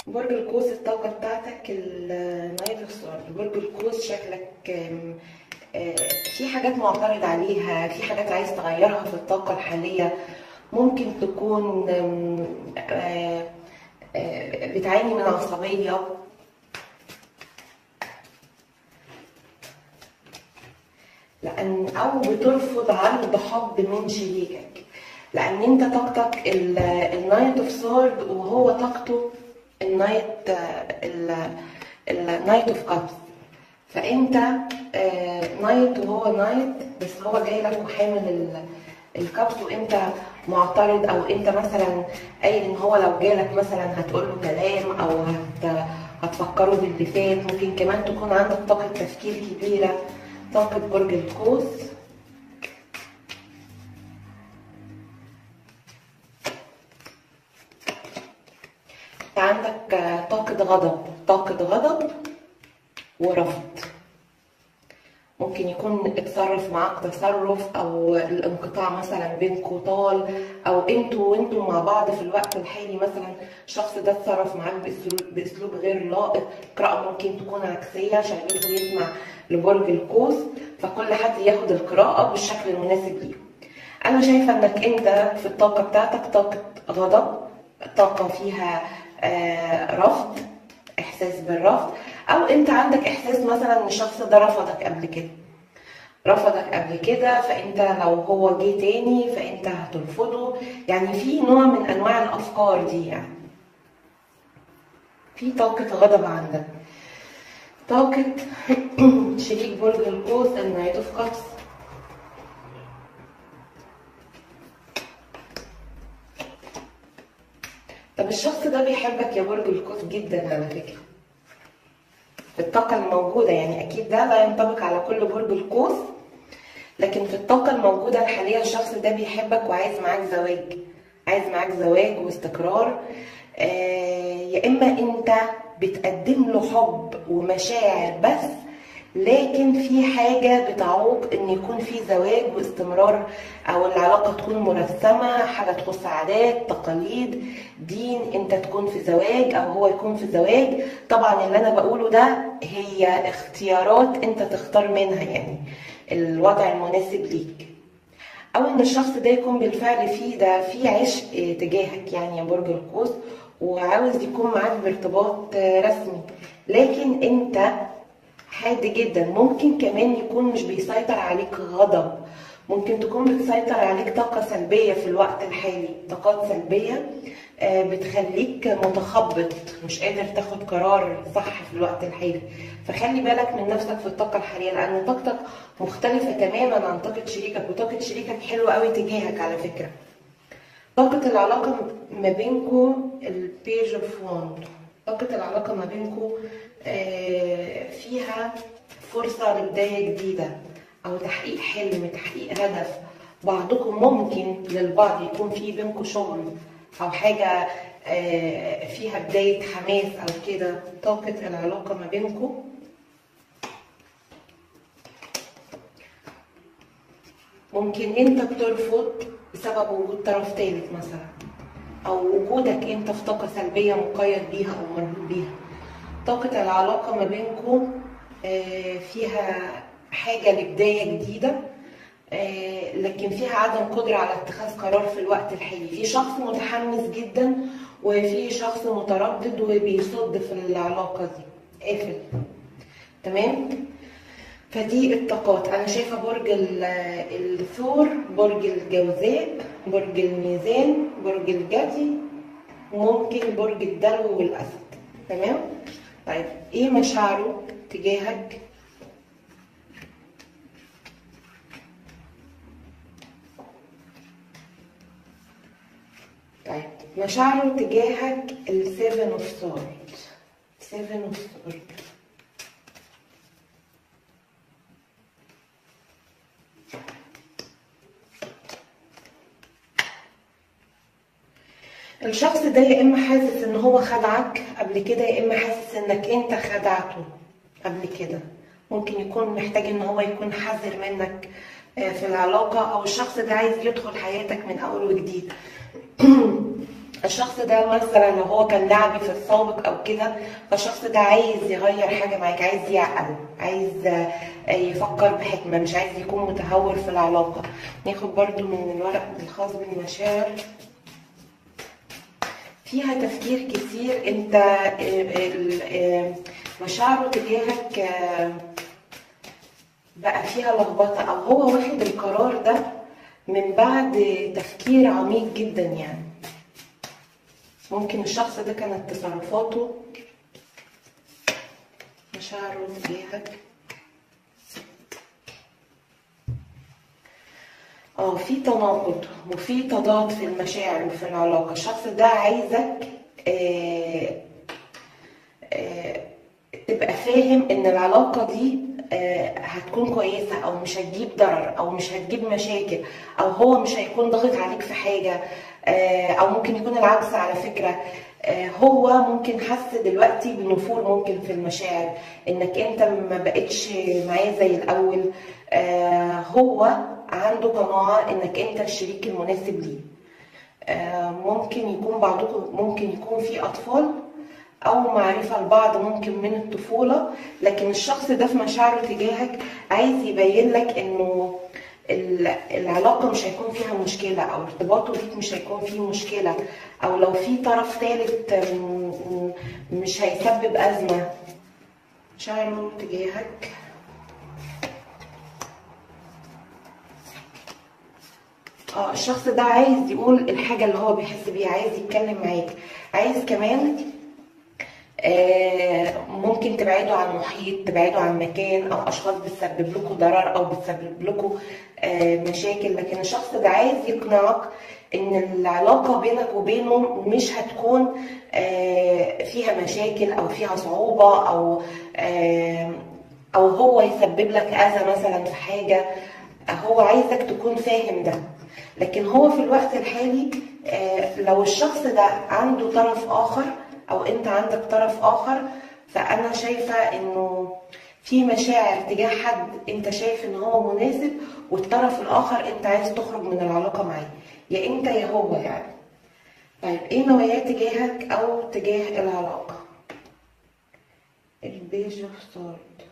برج القوس الطاقة بتاعتك النايف ستار برج القوس شكلك آم، آه، في حاجات معترض عليها في حاجات عايز تغيرها في الطاقة الحالية ممكن تكون آم، آه، آه، بتعاني من عصبية لان او بترفض عرض حب من شريكك لان انت طاقتك ال- النايت اوف سورد وهو طاقته النايت النايت اوف كابس فانت آه، نايت وهو نايت بس هو جاي لك وحامل ال- الكابس وانت معترض او انت مثلا قايل ان هو لو جالك مثلا هتقول له كلام او هت هتفكروا باللي فات ممكن كمان تكون عندك طاقة تفكير كبيرة طاقة برج القوس انت عندك آه، طاقة غضب طاقة غضب ورفض ممكن يكون اتصرف معاك تصرف او الانقطاع مثلا بينكوا طال او انتوا وانتوا مع بعض في الوقت الحالي مثلا الشخص ده اتصرف معاك باسلوب باسلوب غير لائق قراءة ممكن تكون عكسية عشان يدخل يسمع لبرج القوس فكل حد ياخد القراءة بالشكل المناسب ليه انا شايفة انك انت في الطاقة بتاعتك طاقة غضب طاقة فيها آه، رفض احساس بالرفض او انت عندك احساس مثلا ان الشخص ده رفضك قبل كده رفضك قبل كده فانت لو هو جه تاني فانت هترفضه يعني في نوع من انواع الافكار دي يعني في طاقة غضب عندك طاقة شريك برج القوس النايت اوف كابس طب الشخص ده بيحبك يا برج القوس جدا على فكرة في الطاقة الموجودة يعني أكيد ده لا ينطبق على كل برج القوس لكن في الطاقة الموجودة الحالية الشخص ده بيحبك وعايز معاك زواج عايز معاك زواج واستقرار آه يا إما أنت بتقدم له حب ومشاعر بس لكن في حاجة بتعوق ان يكون في زواج واستمرار او العلاقة تكون مرسمة حاجة تخص عادات تقاليد دين انت تكون في زواج او هو يكون في زواج طبعا اللي انا بقوله ده هي اختيارات انت تختار منها يعني الوضع المناسب ليك او ان الشخص ده يكون بالفعل فيه ده في عشق تجاهك يعني يا برج القوس وعاوز يكون معاك بارتباط رسمي لكن انت حاد جدا ممكن كمان يكون مش بيسيطر عليك غضب ممكن تكون بتسيطر عليك طاقة سلبية في الوقت الحالي طاقات سلبية آه، بتخليك متخبط مش قادر تاخد قرار صح في الوقت الحالي فخلي بالك من نفسك في الطاقة الحالية لأن طاقتك مختلفة تماما عن طاقة شريكك وطاقة شريكك حلوة قوي تجاهك على فكرة طاقة العلاقة ما بينكو البيج اوف واند طاقة العلاقة ما بينكو آه، فيها فرصة لبداية جديدة أو تحقيق حلم تحقيق هدف بعضكم ممكن للبعض يكون في بينكم شغل أو حاجة آه، فيها بداية حماس أو كده طاقة العلاقة ما بينكم ممكن انت بترفض بسبب وجود طرف ثالث مثلا او وجودك انت في طاقه سلبيه مقيد بيها او مربوط بيها طاقه العلاقه ما بينكم فيها حاجه لبدايه جديده آه، لكن فيها عدم قدره على اتخاذ قرار في الوقت الحالي في شخص متحمس جدا وفي شخص متردد وبيصد في العلاقه دي قافل تمام فدي الطاقات انا شايفه برج ال- الثور برج الجوزاء برج الميزان برج الجدي وممكن برج الدلو والاسد تمام طيب ايه مشاعره تجاهك طيب مشاعره تجاهك السيفن اوف سورد سيفن اوف سورد الشخص ده يا اما حاسس ان هو خدعك قبل كده يا اما حاسس انك انت خدعته قبل كده ممكن يكون محتاج ان هو يكون حذر منك آه، في العلاقة او الشخص ده عايز يدخل حياتك من اول وجديد الشخص ده مثلا لو هو كان لعبي في السابق او كده فالشخص ده عايز يغير حاجه معاك عايز يعقل عايز آه، يفكر بحكمه مش عايز يكون متهور في العلاقه ناخد برضو من الورق الخاص بالمشاعر فيها تفكير كتير انت آه، ال- آه، مشاعره تجاهك آه، بقى فيها لخبطه او هو واخد القرار ده من بعد تفكير عميق جدا يعني ممكن الشخص ده كانت تصرفاته مشاعره تجاهك اه في تناقض وفي تضاد في المشاعر وفي العلاقة الشخص ده عايزك آه آه تبقى فاهم ان العلاقة دي آه هتكون كويسة او مش هتجيب ضرر او مش هتجيب مشاكل او هو مش هيكون ضاغط عليك في حاجة آه او ممكن يكون العكس على فكرة آه هو ممكن حس دلوقتي بنفور ممكن في المشاعر انك انت ما بقتش معاه زي الاول آه هو عنده قناعة انك انت الشريك المناسب ليه آه ممكن يكون بعضكم ممكن يكون في اطفال او معرفة لبعض ممكن من الطفولة لكن الشخص ده في مشاعره تجاهك عايز يبين لك انه ال- العلاقة مش هيكون فيها مشكلة او ارتباطه بيك مش هيكون فيه مشكلة او لو في طرف ثالث م- م- مش هيسبب ازمة مشاعره تجاهك اه الشخص ده عايز يقول الحاجة اللي هو بيحس بيها عايز يتكلم معاك عايز كمان آه، ممكن تبعدوا عن محيط تبعدوا عن مكان او اشخاص بتسبب لكم ضرر او بتسبب لكم آه، مشاكل لكن الشخص ده عايز يقنعك ان العلاقه بينك وبينه مش هتكون آه، فيها مشاكل او فيها صعوبه او آه، او هو يسبب لك اذى مثلا في حاجه هو عايزك تكون فاهم ده لكن هو في الوقت الحالي آه، لو الشخص ده عنده طرف اخر او انت عندك طرف اخر فانا شايفه انه في مشاعر تجاه حد انت شايف ان هو مناسب والطرف الاخر انت عايز تخرج من العلاقه معاه يا انت يا هو يعني طيب ايه نواياه تجاهك او تجاه العلاقه البيج اوف سورد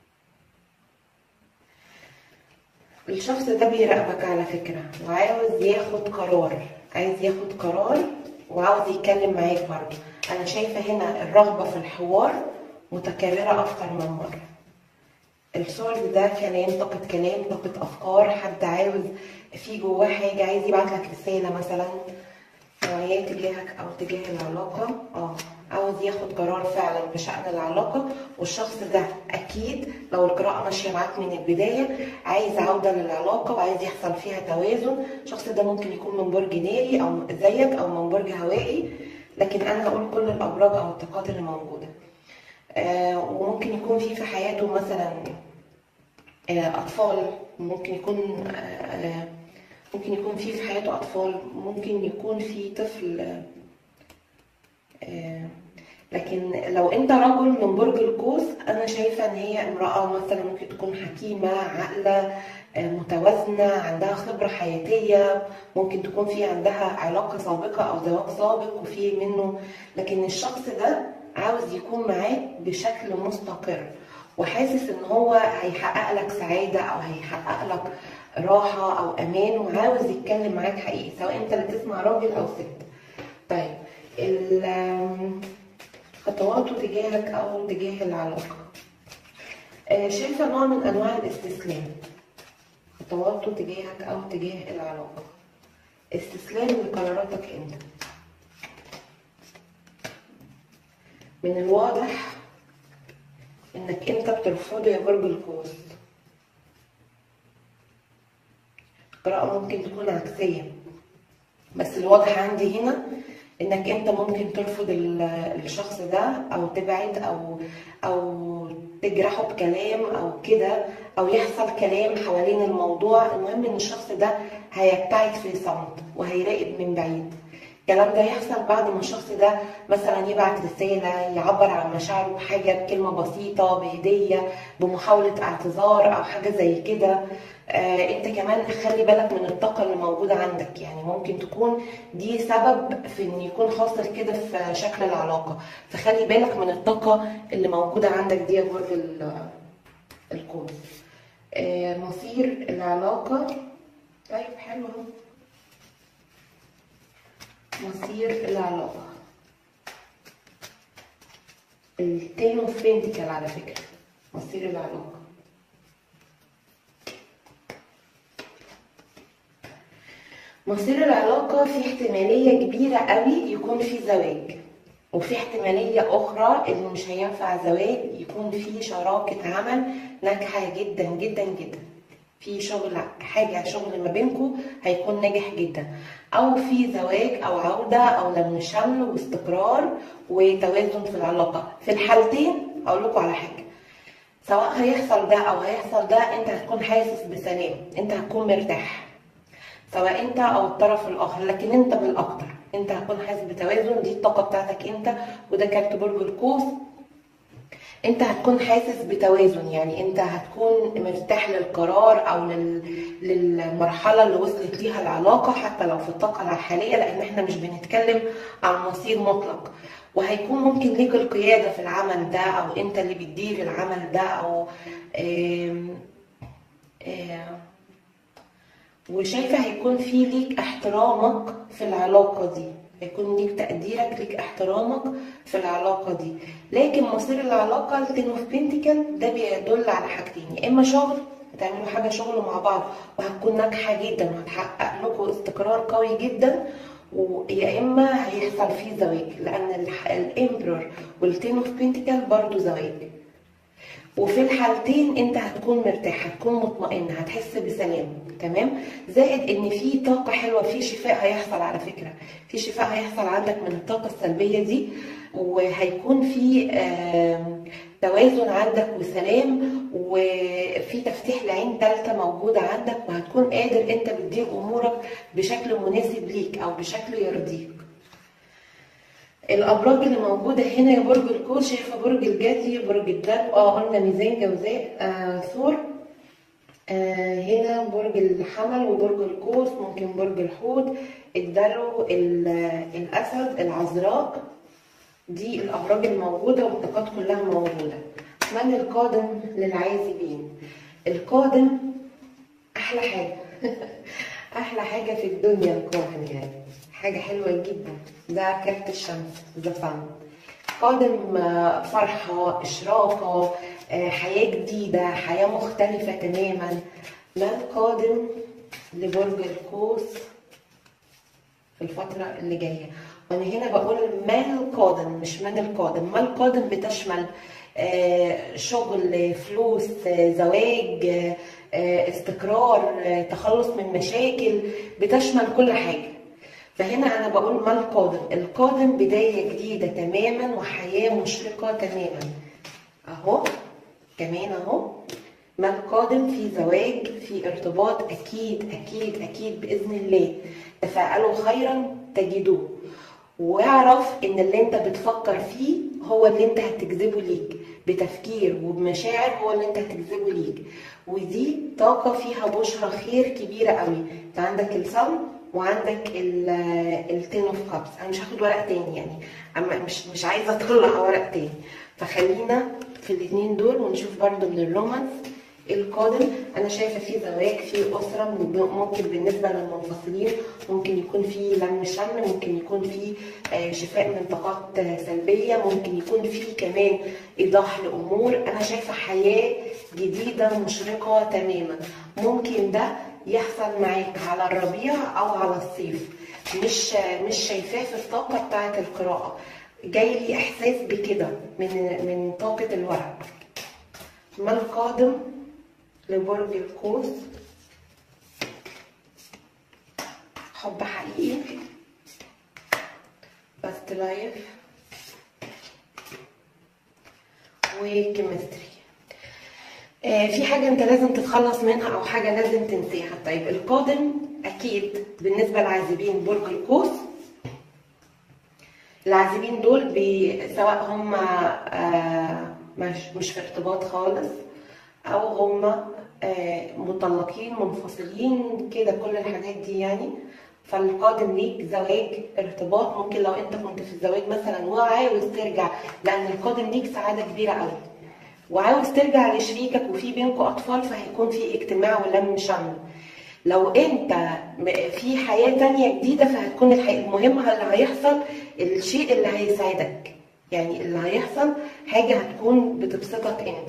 الشخص ده بيراقبك على فكرة وعاوز ياخد قرار عايز ياخد قرار وعاوز يتكلم معاك برضه أنا شايفة هنا الرغبة في الحوار متكررة أكتر من مرة السورد ده كلام طاقة كلام طاقة أفكار حد عاوز في جواه حاجة عايز يبعت لك رسالة مثلا نوعية تجاهك أو تجاه العلاقة اه عاوز ياخد قرار فعلا بشأن العلاقة والشخص ده أكيد لو القراءة ماشية معاك من البداية عايز عودة للعلاقة وعايز يحصل فيها توازن الشخص ده ممكن يكون من برج ناري أو زيك أو من برج هوائي لكن أنا هقول كل الأبراج أو الطاقات اللي موجودة آه وممكن يكون في في حياته مثلا آه أطفال ممكن يكون آه آه ممكن يكون في في حياته أطفال ممكن يكون في طفل آه آه، لكن لو انت رجل من برج القوس انا شايفه ان هي امراه مثلا ممكن تكون حكيمه عاقله آه، متوازنه عندها خبره حياتيه ممكن تكون في عندها علاقه سابقه او زواج سابق وفي منه لكن الشخص ده عاوز يكون معاك بشكل مستقر وحاسس ان هو هيحقق لك سعاده او هيحقق لك راحه او امان وعاوز يتكلم معاك حقيقي سواء انت اللي تسمع راجل او ست طيب ال- خطواته تجاهك او تجاه العلاقه آه، شايفه نوع من انواع الاستسلام خطواته تجاهك او تجاه العلاقه استسلام لقراراتك انت من الواضح انك انت بترفضه يا برج القوس القراءة ممكن تكون عكسية بس الواضح عندي هنا انك انت ممكن ترفض ال- الشخص ده او تبعد او او تجرحه بكلام او كده او يحصل كلام حوالين الموضوع المهم ان الشخص ده هيبتعد في صمت وهيراقب من بعيد الكلام ده يحصل بعد ما الشخص ده مثلا يبعت رسالة يعبر عن مشاعره بحاجة بكلمة بسيطة بهدية بمحاولة اعتذار أو حاجة زي كده آه انت كمان خلي بالك من الطاقة اللي موجودة عندك يعني ممكن تكون دي سبب في ان يكون حاصل كده في شكل العلاقة فخلي بالك من الطاقة اللي موجودة عندك دي يا برج ال- القوس آه مصير العلاقة طيب حلو اهو مصير العلاقة التين اوف بنتيكل على فكرة مصير العلاقة مصير العلاقة في احتمالية كبيرة قوي يكون في زواج وفي احتمالية أخرى اللي مش هينفع زواج يكون في شراكة عمل ناجحة جدا جدا جدا في شغل حاجة شغل ما بينكم هيكون ناجح جدا أو في زواج أو عودة أو لم شمل واستقرار وتوازن في العلاقة في الحالتين أقول لكم على حاجة سواء هيحصل ده أو هيحصل ده أنت هتكون حاسس بسلام أنت هتكون مرتاح سواء انت او الطرف الاخر لكن انت بالاكتر انت هتكون حاسس بتوازن دي الطاقه بتاعتك انت وده كارت برج القوس انت هتكون حاسس بتوازن يعني انت هتكون مرتاح للقرار او لل... للمرحله اللي وصلت ليها العلاقه حتى لو في الطاقه الحاليه لان احنا مش بنتكلم عن مصير مطلق وهيكون ممكن ليك القياده في العمل ده او انت اللي بتدير العمل ده او آم... آم... وشايفه هيكون في ليك احترامك في العلاقه دي هيكون ليك تقديرك ليك احترامك في العلاقه دي لكن مصير العلاقه التين اوف بنتيكل ده بيدل على حاجتين يا اما شغل هتعملوا حاجه شغل مع بعض وهتكون ناجحه جدا وهتحقق لكم استقرار قوي جدا ويا اما هيحصل فيه زواج لان الامبرور والتين اوف بنتيكل برضو زواج وفي الحالتين انت هتكون مرتاح هتكون مطمئن هتحس بسلام تمام زائد ان في طاقه حلوه في شفاء هيحصل على فكره في شفاء هيحصل عندك من الطاقه السلبيه دي وهيكون في آم، توازن عندك وسلام وفي تفتيح لعين ثالثه موجوده عندك وهتكون قادر انت بتدير امورك بشكل مناسب ليك او بشكل يرضيك الابراج اللي موجوده هنا يا برج القوس شايفه برج الجدي برج الدلو اه قلنا ميزان جوزاء آه ثور آه هنا برج الحمل وبرج القوس ممكن برج الحوت الدلو ال- الاسد العذراء دي الابراج الموجوده والطاقات كلها موجوده من القادم للعازبين القادم احلى حاجه احلى حاجه في الدنيا الكون يعني حاجه حلوه جدا ده كارت الشمس ذا صن قادم آه، فرحه اشراقه آه، حياه جديده حياه مختلفه تماما ما القادم لبرج القوس في الفترة اللي جاية وأنا هنا بقول ما القادم مش من القادم ما القادم بتشمل آه، شغل فلوس آه، زواج آه، آه، استقرار آه، تخلص من مشاكل بتشمل كل حاجة فهنا أنا بقول ما القادم القادم بداية جديدة تماما وحياة مشرقة تماما أهو كمان أهو ما القادم في زواج في ارتباط اكيد اكيد اكيد باذن الله تفاءلوا خيرا تجدوه واعرف ان اللي انت بتفكر فيه هو اللي انت هتجذبه ليك بتفكير وبمشاعر هو اللي انت هتجذبه ليك ودي طاقه فيها بشرى خير كبيره قوي انت عندك الصن وعندك التين اوف كابس انا مش هاخد ورق تاني يعني اما مش مش عايزه اطلع ورق تاني فخلينا في الاثنين دول ونشوف برضو من الرومانس القادم انا شايفه في زواج في اسره ممكن بالنسبه للمنفصلين ممكن يكون في لم شمل ممكن يكون في آه، شفاء من طاقات آه، سلبيه ممكن يكون في كمان ايضاح لامور انا شايفه حياه جديده مشرقه تماما ممكن ده يحصل معاك على الربيع او على الصيف مش مش شايفاه في الطاقه بتاعه القراءه جاي لي احساس بكده من من طاقه الورق ما القادم لبرج القوس حب حقيقي باست لايف وكيمستري آه، في حاجة انت لازم تتخلص منها او حاجة لازم تنسيها طيب القادم اكيد بالنسبة للعازبين برج القوس العازبين دول بي سواء هم آه، مش مش في ارتباط خالص او هم آه، مطلقين منفصلين كده كل الحاجات دي يعني فالقادم ليك زواج ارتباط ممكن لو انت كنت في الزواج مثلا وعاوز ترجع لان القادم ليك سعاده كبيره قوي وعاوز ترجع لشريكك وفي بينكم اطفال فهيكون في اجتماع ولم شمل لو انت م- في حياه تانية جديده فهتكون الحي- المهم اللي هيحصل الشيء اللي هيسعدك يعني اللي هيحصل حاجه هتكون بتبسطك انت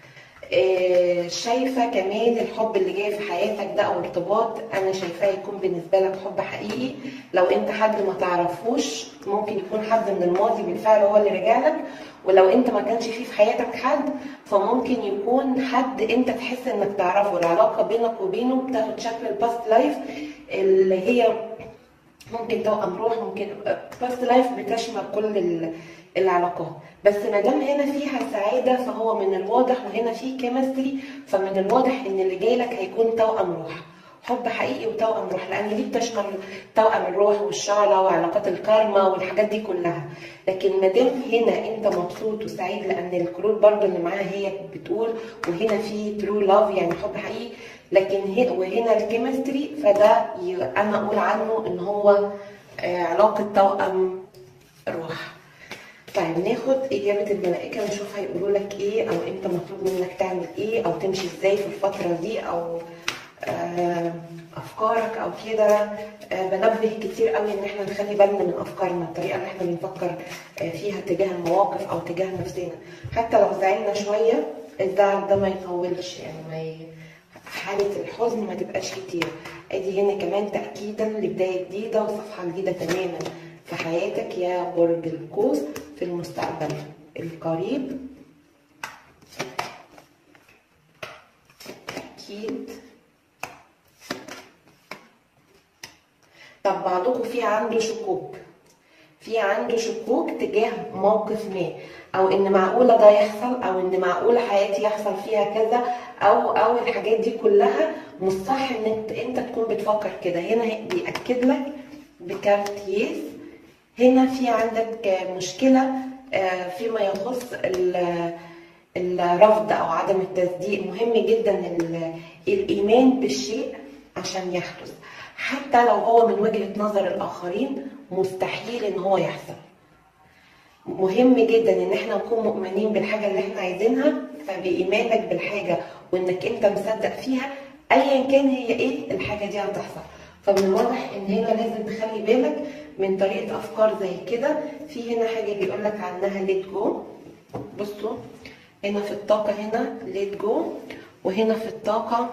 آه، شايفه كمان الحب اللي جاي في حياتك ده او ارتباط انا شايفاه يكون بالنسبه لك حب حقيقي لو انت حد ما تعرفوش ممكن يكون حد من الماضي بالفعل هو اللي رجع لك ولو انت ما كانش فيه في حياتك حد فممكن يكون حد انت تحس انك تعرفه العلاقه بينك وبينه بتاخد شكل الباست لايف اللي هي ممكن توأم روح ممكن باست لايف بتشمل كل ال- العلاقات بس ما دام هنا فيها سعاده فهو من الواضح وهنا في كيمستري فمن الواضح ان اللي جاي لك هيكون توأم روح حب حقيقي وتوأم روح لان دي بتشمل توأم الروح والشعرة وعلاقات الكارما والحاجات دي كلها لكن ما دام هنا انت مبسوط وسعيد لان الكروت برضو اللي معاها هي بتقول وهنا في ترو لاف يعني حب حقيقي لكن هي وهنا الكيمستري فده ي- انا اقول عنه ان هو آه، علاقه توأم روح طيب ناخد إجابة الملائكة نشوف هيقولوا لك إيه أو أنت مطلوب منك تعمل إيه أو تمشي إزاي في الفترة دي أو آه، أفكارك أو كده آه، بنبه كتير قوي إن إحنا نخلي بالنا من أفكارنا الطريقة اللي إحنا بنفكر آه، فيها تجاه المواقف أو تجاه نفسنا حتى لو زعلنا شوية الزعل ده ما يطولش يعني ما ي... حالة الحزن ما تبقاش كتير ادي هنا كمان تأكيدا لبداية جديدة وصفحة جديدة تماما في حياتك يا برج القوس في المستقبل القريب أكيد طب بعضكم في عنده شكوك في عنده شكوك تجاه موقف ما او ان معقوله ده يحصل او ان معقوله حياتي يحصل فيها كذا او او الحاجات دي كلها مش صح ان انت انت تكون بتفكر كده هنا بياكد لك بكارت يس هنا في عندك مشكله آه، فيما يخص ال- الرفض او عدم التصديق مهم جدا ال- الايمان بالشيء عشان يحدث حتى لو هو من وجهة نظر الاخرين مستحيل ان هو يحصل مهم جدا ان احنا نكون مؤمنين بالحاجه اللي احنا عايزينها فبايمانك بالحاجه وانك انت مصدق فيها ايا كان هي ايه الحاجه دي هتحصل فمن الواضح ان هنا لازم تخلي بالك من طريقه افكار زي كده في هنا حاجه بيقول لك عنها ليت جو بصوا هنا في الطاقه هنا ليت جو وهنا في الطاقه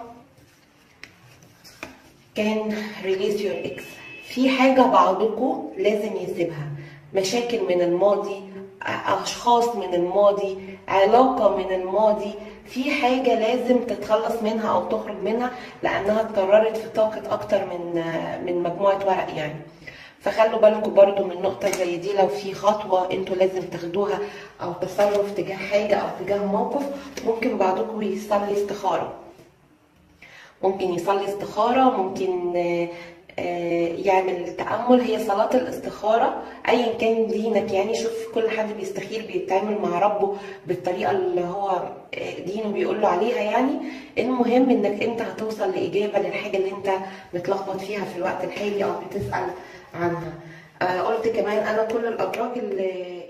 كان ريليز يور اكس في حاجة بعضكم لازم يسيبها مشاكل من الماضي أشخاص من الماضي علاقة من الماضي في حاجة لازم تتخلص منها أو تخرج منها لأنها اتكررت في طاقة أكتر من من مجموعة ورق يعني فخلوا بالكم برضو من نقطة زي دي لو في خطوة انتوا لازم تاخدوها أو تصرف تجاه حاجة أو تجاه موقف ممكن بعضكم يصلي استخارة ممكن يصلي استخارة ممكن آه، آه، يعمل تأمل هي صلاة الاستخارة أيا كان دينك يعني شوف كل حد بيستخير بيتعامل مع ربه بالطريقة اللي هو آه، دينه بيقول له عليها يعني المهم إنك أنت هتوصل لإجابة للحاجة اللي أنت متلخبط فيها في الوقت الحالي أو بتسأل عنها آه، قلت كمان أنا كل الأبراج اللي